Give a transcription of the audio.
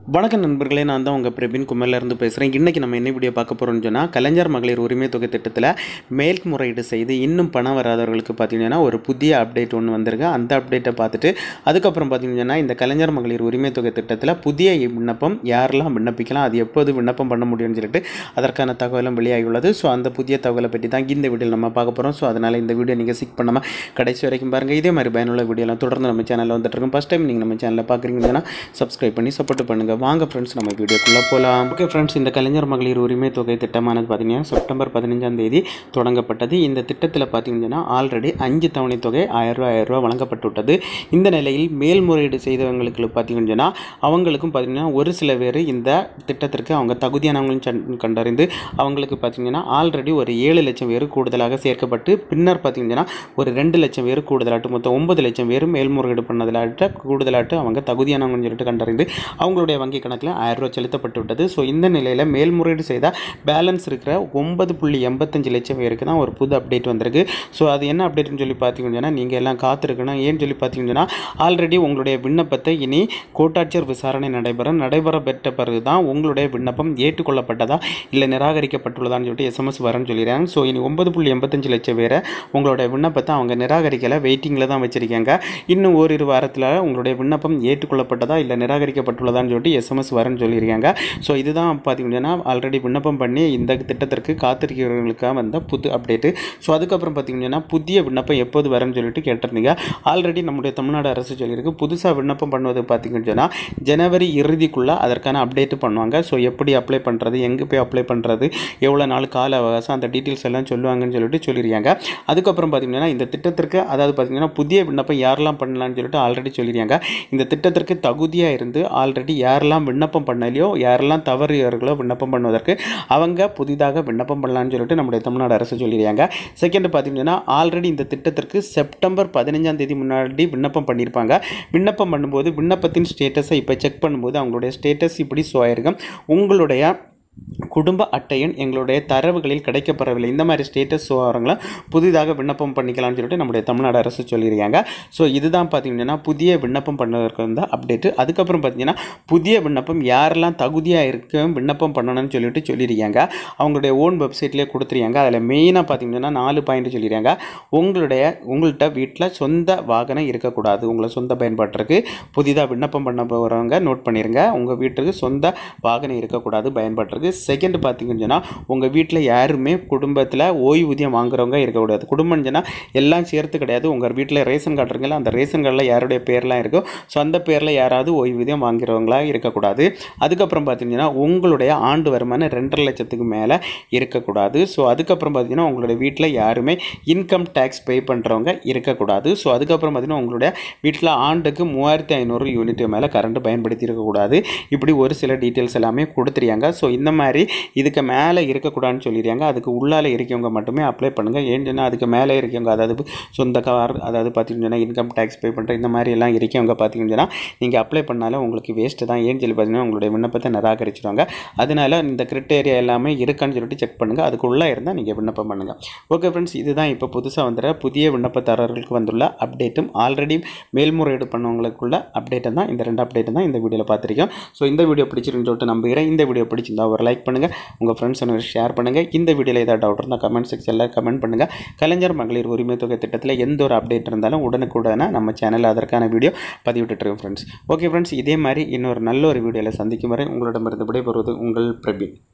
வணக்கம் நண்பர்களே நான் தான் உங்கள் பிரபின் குமரிலேருந்து பேசுகிறேன் இன்றைக்கி நம்ம என்ன வீடியோ பார்க்க போகிறோம்னு சொன்னால் கலைஞர் மகளிர் உரிமை தொகை திட்டத்தில் மேல்முறையீடு செய்து இன்னும் பணம் வராதவர்களுக்கு பார்த்தீங்கன்னா ஒரு புதிய அப்டேட் ஒன்று வந்திருக்கு அந்த அப்டேட்டை பார்த்துட்டு அதுக்கப்புறம் பார்த்தீங்கன்னா இந்த கலைஞர் மகளிர் உரிமை தொகை திட்டத்தில் புதிய விண்ணப்பம் யாரெல்லாம் விண்ணப்பிக்கலாம் அது எப்போது விண்ணப்பம் பண்ண முடியும்னு சொல்லிட்டு அதற்கான தகவலும் வெளியாகியுள்ளது ஸோ அந்த புதிய தகவலை பற்றி தான் இந்த வீடியோவில் நம்ம பார்க்க போகிறோம் ஸோ அதனால் இந்த வீடியோ நீங்கள் சிக் பண்ணாமல் கடைசி வரைக்கும் பாருங்கள் இதே மாதிரி பயனுள்ள வீடியோலாம் தொடர்ந்து நம்ம சேனலில் வந்துட்டு இருக்கும் ஃபஸ்ட் டைம் நீங்கள் நம்ம சேனலில் பார்க்குறீங்கன்னா சப்ஸ்கிரைப் பண்ணி சப்போர்ட் பண்ணுங்கள் வாங்க ஃப்ரெண்ட்ஸ் நம்ம வீடியோக்குள்ளே போகலாம் ஓகே ஃப்ரெண்ட்ஸ் இந்த கலைஞர் மகளிர் உரிமை தொகை திட்டமானது பார்த்தீங்கன்னா செப்டம்பர் பதினஞ்சாம் தேதி தொடங்கப்பட்டது இந்த திட்டத்தில் பார்த்தீங்கன்னா ஆல்ரெடி அஞ்சு தவணை தொகை ஆயிரம் ரூபாய் ஆயிரம் ரூபாய் வழங்கப்பட்டுவிட்டது இந்த நிலையில் மேல்முறையீடு செய்தவங்களுக்கு பார்த்தீங்கன்னா அவங்களுக்கும் பார்த்தீங்கன்னா ஒரு சில பேர் இந்த திட்டத்திற்கு அவங்க தகுதியானவங்களும் சன்- கண்டறிந்து அவங்களுக்கு பார்த்தீங்கன்னா ஆல்ரெடி ஒரு ஏழு லட்சம் பேர் கூடுதலாக சேர்க்கப்பட்டு பின்னர் பார்த்தீங்கன்னா ஒரு ரெண்டு லட்சம் பேர் கூடுதலாட்டு மொத்தம் ஒன்பது லட்சம் பேர் மேல்முறையீடு பண்ணதிலாட்ட கூடுதலாட்டு அவங்க தகுதியானவங்கன்னு சொல்லிட்டு கண்டறிந்து அவங்களுடைய வங்கி கணக்கில் ஆயிரம் ரூபாய் செலுத்தப்பட்டு விட்டது ஸோ இந்த நிலையில் மேல்முறையீடு செய்தால் பேலன்ஸ் இருக்கிற ஒன்பது புள்ளி எண்பத்தஞ்சு லட்சம் பேருக்கு தான் ஒரு புது அப்டேட் வந்திருக்கு ஸோ அது என்ன அப்டேட்னு சொல்லி பார்த்தீங்கன்னா நீங்கள் எல்லாம் காத்திருக்கணும் ஏன்னு சொல்லி பார்த்தீங்கன்னா ஆல்ரெடி உங்களுடைய விண்ணப்பத்தை இனி கோட்டாட்சியர் விசாரணை நடைபெறும் நடைபெற பெற்ற பிறகு தான் உங்களுடைய விண்ணப்பம் ஏற்றுக்கொள்ளப்பட்டதா இல்லை நிராகரிக்கப்பட்டுள்ளதான்னு சொல்லிட்டு எஸ்எம்எஸ் வரேன்னு சொல்லிடுறாங்க ஸோ இனி ஒன்பது புள்ளி எண்பத்தஞ்சு லட்சம் பேரை உங்களுடைய விண்ணப்பத்தை அவங்க நிராகரிக்கலை வெயிட்டிங்கில் தான் வச்சுருக்காங்க இன்னும் ஓரிரு வாரத்தில் உங்களுடைய விண்ணப்பம் ஏற்றுக்கொள்ளப்பட்டதா இல்லை நிராகரிக்கப்பட்டுள்ளதான்னு சொல்லிட்டு எஸ்எம்எஸ் வரேன்னு சொல்லியிருக்காங்க ஸோ இதுதான் பார்த்தீங்கன்னா ஆல்ரெடி விண்ணப்பம் பண்ணி இந்த திட்டத்திற்கு காத்திருக்கிறவர்களுக்காக வந்த புது அப்டேட்டு ஸோ அதுக்கப்புறம் பார்த்தீங்கன்னா புதிய விண்ணப்பம் எப்போது வரும்னு சொல்லிட்டு கேட்டிருந்தீங்க ஆல்ரெடி நம்முடைய தமிழ்நாடு அரசு சொல்லியிருக்கு புதுசாக விண்ணப்பம் பண்ணுவது பார்த்தீங்கன்னு சொன்னால் ஜனவரி இறுதிக்குள்ளே அதற்கான அப்டேட்டு பண்ணுவாங்க ஸோ எப்படி அப்ளை பண்ணுறது எங்கே போய் அப்ளை பண்ணுறது எவ்வளோ நாள் கால அவகாசம் அந்த டீட்டெயில்ஸ் எல்லாம் சொல்லுவாங்கன்னு சொல்லிட்டு சொல்லியிருக்காங்க அதுக்கப்புறம் பார்த்தீங்கன்னா இந்த திட்டத்திற்கு அதாவது பார்த்தீங்கன்னா புதிய விண்ணப்பம் யாரெல்லாம் பண்ணலாம்னு சொல்லிட்டு ஆல்ரெடி சொல்லியிருக்காங்க இந்த திட்டத்திற்கு தகுதியாக இருந்து ஆல்ரெடி யாரெல்லாம் விண்ணப்பம் பண்ணலையோ யாரெல்லாம் தவறியவர்களோ விண்ணப்பம் பண்ணுவதற்கு அவங்க புதிதாக விண்ணப்பம் பண்ணலாம்னு சொல்லிட்டு நம்முடைய தமிழ்நாடு அரசு சொல்லியிருக்காங்க செகண்ட் பார்த்தீங்கன்னா ஆல்ரெடி இந்த திட்டத்திற்கு செப்டம்பர் பதினஞ்சாம் தேதி முன்னாடி விண்ணப்பம் பண்ணியிருப்பாங்க விண்ணப்பம் பண்ணும்போது விண்ணப்பத்தின் ஸ்டேட்டஸை இப்போ செக் பண்ணும்போது அவங்களுடைய ஸ்டேட்டஸ் இப்படி ஷோ ஆயிருக்கும் உங்களுடைய குடும்ப அட்டையன் எங்களுடைய தரவுகளில் கிடைக்கப்பெறவில்லை இந்த மாதிரி ஸ்டேட்டஸ் ஷோ ஆகிறவங்கள புதிதாக விண்ணப்பம் பண்ணிக்கலாம்னு சொல்லிட்டு நம்முடைய தமிழ்நாடு அரசு சொல்லியிருக்காங்க ஸோ இதுதான் பார்த்தீங்கன்னா புதிய விண்ணப்பம் பண்ணதற்கு வந்து அப்டேட்டு அதுக்கப்புறம் பார்த்தீங்கன்னா புதிய விண்ணப்பம் யாரெல்லாம் தகுதியாக இருக்க விண்ணப்பம் பண்ணணும்னு சொல்லிட்டு சொல்லியிருக்காங்க அவங்களுடைய ஓன் வெப்சைட்லேயே கொடுத்துருக்காங்க அதில் மெயினாக பார்த்தீங்கன்னா நாலு பாயிண்ட் சொல்லியிருக்காங்க உங்களுடைய உங்கள்கிட்ட வீட்டில் சொந்த வாகனம் இருக்கக்கூடாது உங்களை சொந்த பயன்பாட்டிற்கு புதிதாக விண்ணப்பம் பண்ண போகிறவங்க நோட் பண்ணிடுங்க உங்கள் வீட்டுக்கு சொந்த வாகனம் இருக்கக்கூடாது பயன்பாட்டிற்கு செகண்ட் பார்த்தீங்கன்னு சொன்னால் உங்கள் வீட்டில் யாருமே குடும்பத்தில் ஓய்வூதியம் வாங்குறவங்க இருக்கக்கூடாது குடும்பம்னு சொன்னால் எல்லாம் சேர்த்து கிடையாது உங்கள் வீட்டில் ரேஷன் கார்டு இருக்குல்ல அந்த ரேஷன் கார்டில் யாருடைய பேர்லாம் இருக்கோ ஸோ அந்த பேரில் யாராவது ஓய்வூதியம் வாங்குறவங்களா இருக்கக்கூடாது அதுக்கப்புறம் பார்த்தீங்கன்னா உங்களுடைய ஆண்டு வருமானம் ரெண்டரை லட்சத்துக்கு மேலே இருக்கக்கூடாது ஸோ அதுக்கப்புறம் பார்த்தீங்கன்னா உங்களுடைய வீட்டில் யாருமே இன்கம் டேக்ஸ் பே பண்ணுறவங்க இருக்கக்கூடாது ஸோ அதுக்கப்புறம் பார்த்தீங்கன்னா உங்களுடைய வீட்டில் ஆண்டுக்கு மூவாயிரத்தி ஐநூறு யூனிட் மேலே கரண்ட் பயன்படுத்தி இருக்கக்கூடாது இப்படி ஒரு சில டீட்டெயில்ஸ் எல்லாமே கொடுத்துருக்காங்க ஸோ இந்த மாதிரி இதுக்கு மேலே இருக்கக்கூடாதுன்னு சொல்லிடுறாங்க அதுக்கு உள்ளால இருக்கவங்க மட்டுமே அப்ளை பண்ணுங்கள் ஏன்னு சொன்னால் அதுக்கு மேலே இருக்கவங்க அதாவது சொந்த கார் அதாவது பார்த்தீங்கன்னா இன்கம் டேக்ஸ் பே பண்ணுற இந்த மாதிரி எல்லாம் இருக்கவங்க பார்த்தீங்கன்னா நீங்கள் அப்ளை பண்ணாலும் உங்களுக்கு வேஸ்ட்டு தான் ஏன்னு சொல்லி பார்த்தீங்கன்னா உங்களுடைய விண்ணப்பத்தை நிராகரிச்சிடுவாங்க அதனால இந்த கிரிட்டேரியா எல்லாமே இருக்கான்னு சொல்லிட்டு செக் பண்ணுங்கள் அதுக்குள்ளே இருந்தால் நீங்கள் விண்ணப்பம் பண்ணுங்கள் ஓகே ஃப்ரெண்ட்ஸ் இதுதான் இப்போ புதுசாக வந்துடுற புதிய விண்ணப்பதாரர்களுக்கு வந்துள்ள அப்டேட்டும் ஆல்ரெடி மேல்முறையீடு பண்ணவங்களுக்குள்ள அப்டேட்டை தான் இந்த ரெண்டு அப்டேட்டு தான் இந்த வீடியோவில் பார்த்துருக்கோம் ஸோ இந்த வீடியோ பிடிச்சிருக்குன்னு சொல்லிட்டு நம்புகிறேன் இந்த வீடியோ பிடிச்சிருந்தா ஒரு லைக் பண்ணுங்கள் உங்கள் ஃப்ரெண்ட்ஸ் அனைவரும் ஷேர் பண்ணுங்கள் இந்த வீடியோவில் ஏதாவது டவுட் இருந்தால் கமெண்ட் செக்ஷனில் கமெண்ட் பண்ணுங்கள் கலைஞர் மகளிர் உரிமை தொகை திட்டத்தில் எந்த ஒரு அப்டேட் இருந்தாலும் உடனுக்குடனே நம்ம சேனலில் அதற்கான வீடியோ பதிவிட்டுருக்கோம் ஃப்ரெண்ட்ஸ் ஓகே ஃப்ரெண்ட்ஸ் இதே மாதிரி இன்னொரு நல்ல ஒரு வீடியோவில் சந்திக்கும் வரை உங்களிடமிருந்து விடைபெறுவது உங்கள் பிரபி